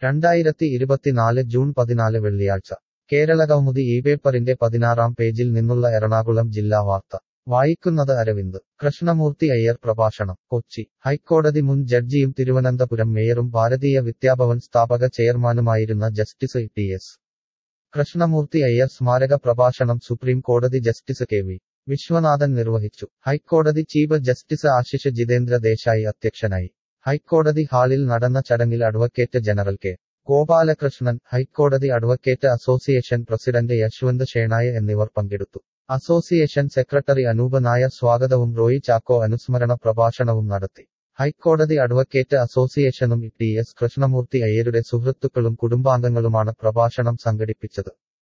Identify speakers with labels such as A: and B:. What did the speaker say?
A: രണ്ടായിരത്തി ഇരുപത്തിനാല് ജൂൺ പതിനാല് വെള്ളിയാഴ്ച കേരളകൗമുദി ഈ പേപ്പറിന്റെ പതിനാറാം പേജിൽ നിന്നുള്ള എറണാകുളം ജില്ലാ വാർത്ത വായിക്കുന്നത് അരവിന്ദ് കൃഷ്ണമൂർത്തി അയ്യർ പ്രഭാഷണം കൊച്ചി ഹൈക്കോടതി മുൻ ജഡ്ജിയും തിരുവനന്തപുരം മേയറും ഭാരതീയ വിദ്യാഭവൻ സ്ഥാപക ചെയർമാനുമായിരുന്ന justice T S Krishnamoorthy Iyer സ്മാരക പ്രഭാഷണം സുപ്രീം കോടതി ജസ്റ്റിസ് കെ വി വിശ്വനാഥൻ നിർവഹിച്ചു ഹൈക്കോടതി ചീഫ് ജസ്റ്റിസ് ആശിഷ് ജിതേന്ദ്ര ദേശായി അധ്യക്ഷനായി ഹൈക്കോടതി ഹാളിൽ നടന്ന ചടങ്ങിൽ അഡ്വക്കേറ്റ് ജനറൽ കെ ഗോപാലകൃഷ്ണൻ ഹൈക്കോടതി advocate association president Yashwant Shenoy എന്നിവർ പങ്കെടുത്തു അസോസിയേഷൻ സെക്രട്ടറി അനൂപ് നായർ സ്വാഗതവും റോയി ചാക്കോ അനുസ്മരണ പ്രഭാഷണവും നടത്തി ഹൈക്കോടതി അഡ്വക്കേറ്റ് അസോസിയേഷനും ടി എസ് കൃഷ്ണമൂർത്തി അയ്യരുടെ സുഹൃത്തുക്കളും കുടുംബാംഗങ്ങളുമാണ് പ്രഭാഷണം സംഘടിപ്പിച്ചത്